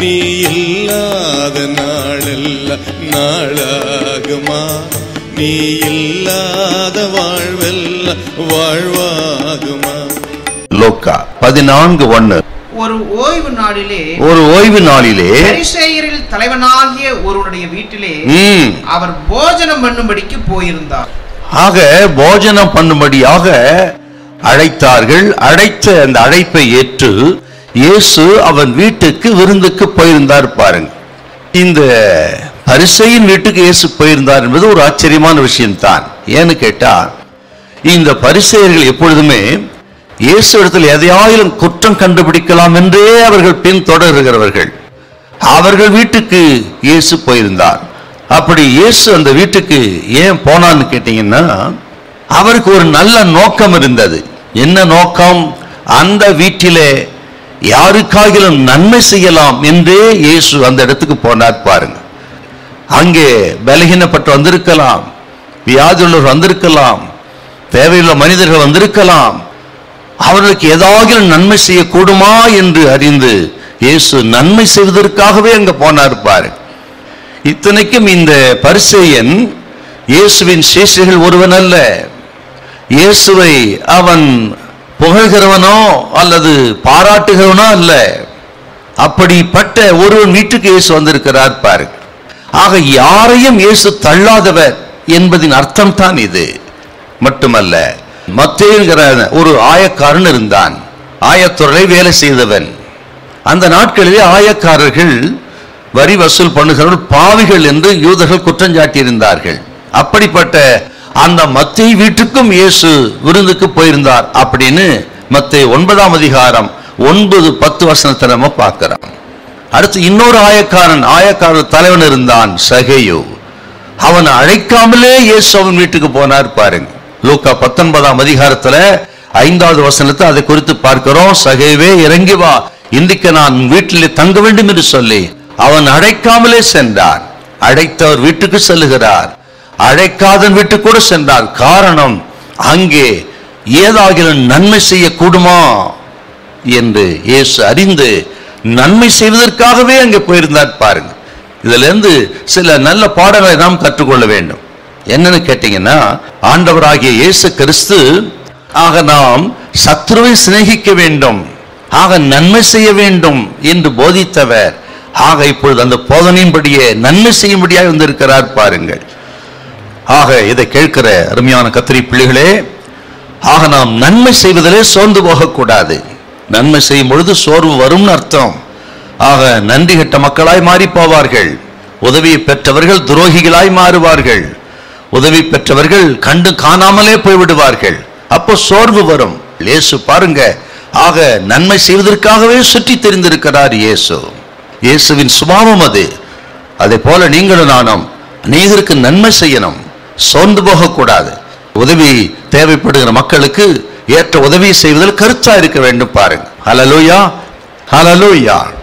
நீ இல்லாத நாளெல்லாம் நாளாகுமா நீ இல்லாத வாழ்வெல்லாம் வாழ்வாகுமா லோக்கா பதினான்கு ஒண்ணு ஒரு ஓய்வு நாளிலே ஒரு ஓய்வு நாளிலே பரிசேயரில் தலைவனாகிய ஒருவனுடைய வீட்டிலே ம், அவர் போஜனம் பண்ணும்படிக்கு போயிருந்தார் ஆக போஜனம் பண்ணும்படியாக அழைத்தார்கள் அழைத்த அந்த அழைப்பை ஏற்று இயேசு அவன் வீட்டுக்கு விருந்துக்கு போயிருந்தார் பாருங்க இந்த பரிசையின் வீட்டுக்கு இயேசு போயிருந்தார் என்பது ஒரு ஆச்சரியமான விஷயம்தான் ஏன்னு கேட்டா இந்த பரிசெயர்கள் எப்பொழுதுமே இயேசு இடத்தில் எதையாயிலும் குற்றம் கண்டுபிடிக்கலாம் என்றே அவர்கள் பின்தொடர்கிறவர்கள் அவர்கள் வீட்டுக்கு இயேசு போயிருந்தார் அப்படி இயேசு அந்த வீட்டுக்கு ஏன் போனான்னு கேட்டீங்கன்னா அவருக்கு ஒரு நல்ல நோக்கம் இருந்தது என்ன நோக்கம் அந்த வீட்டிலே யாருக்காகிலும் நன்மை செய்யலாம் என்றே இயேசு அந்த இடத்துக்கு போனார் பாருங்க அங்கே பலகீனப்பட்டு வந்திருக்கலாம் வியாதியுள்ளவர் வந்திருக்கலாம் தேவையுள்ள மனிதர்கள் வந்திருக்கலாம் அவர்களுக்கு ஏதாவது நன்மை செய்யக்கூடுமா என்று அறிந்து இயேசு நன்மை செய்வதற்காகவே அங்க போனார் பாரு இத்தனைக்கும் இந்த பரிசேயன் இயேசுவின் சீஷர்கள் ஒருவன் அல்ல இயேசுவை அவன் புகழ்கிறவனோ அல்லது பாராட்டுகிறவனோ அல்ல அப்படிப்பட்ட ஒருவன் வீட்டுக்கு இயேசு வந்திருக்கிறார் பாரு ஆக யாரையும் இயேசு தள்ளாதவர் என்பதின் அர்த்தம் தான் இது மட்டுமல்ல மத்தேயுங்கிற ஒரு ஆயக்காரன் இருந்தான் ஆயத்துறை வேலை செய்தவன் அந்த நாட்களிலே ஆயக்காரர்கள் வரி வசூல் பண்ணுகிறவர்கள் பாவிகள் என்று யூதர்கள் குற்றஞ்சாட்டியிருந்தார்கள் அப்படிப்பட்ட அந்த மத்திய வீட்டுக்கும் இயேசு விருந்துக்கு போயிருந்தார் அப்படின்னு மத்திய ஒன்பதாம் அதிகாரம் ஒன்பது பத்து வசனத்தை நம்ம பார்க்கிறோம் அடுத்து இன்னொரு ஆயக்காரன் ஆயக்காரர் தலைவன் இருந்தான் சகேயு அவன் அழைக்காமலே இயேசு அவன் வீட்டுக்கு போனார் பாருங்க லூக்கா பத்தொன்பதாம் அதிகாரத்துல ஐந்தாவது வசனத்தை அதை குறித்து பார்க்கிறோம் சகைவே இறங்கி வா இன்றைக்கு நான் வீட்டிலே தங்க வேண்டும் என்று சொல்லி அவன் அழைக்காமலே சென்றான் அழைத்தவர் வீட்டுக்கு செல்லுகிறார் அழைக்காதன் வீட்டுக்கு கூட சென்றார் காரணம் அங்கே ஏதாகிலும் நன்மை செய்யக்கூடுமா என்று இயேசு அறிந்து நன்மை செய்வதற்காகவே அங்கே போயிருந்தார் பாருங்க இதுல இருந்து சில நல்ல பாடங்களை நாம் கற்றுக்கொள்ள வேண்டும் என்னன்னு கேட்டீங்கன்னா ஆண்டவராகிய இயேசு கிறிஸ்து ஆக நாம் சத்ருவை சிநேகிக்க வேண்டும் ஆக நன்மை செய்ய வேண்டும் என்று போதித்தவர் ஆக இப்பொழுது அந்த போதனையின்படியே நன்மை செய்யும்படியாக வந்திருக்கிறார் பாருங்கள் ஆக இதை கேட்கிற அருமையான கத்திரி பிள்ளைகளே ஆக நாம் நன்மை செய்வதிலே சோர்ந்து போகக்கூடாது நன்மை செய்யும் பொழுது சோர்வு வரும்னு அர்த்தம் ஆக நன்றி கெட்ட மக்களாய் மாறி போவார்கள் உதவியை பெற்றவர்கள் துரோகிகளாய் மாறுவார்கள் உதவி பெற்றவர்கள் கண்டு காணாமலே போய்விடுவார்கள் அப்போ சோர்வு வரும் இயேசு பாருங்க ஆக நன்மை செய்வதற்காகவே சுற்றி தெரிந்திருக்கிறார் இயேசு இயேசுவின் சுபாவம் அது அதே போல நீங்களும் நானும் அநேகருக்கு நன்மை செய்யணும் சோர்ந்து போகக்கூடாது உதவி தேவைப்படுகிற மக்களுக்கு ஏற்ற உதவி செய்வதில் கருத்தா இருக்க வேண்டும் பாருங்க ஹலலூயா ஹலலூயா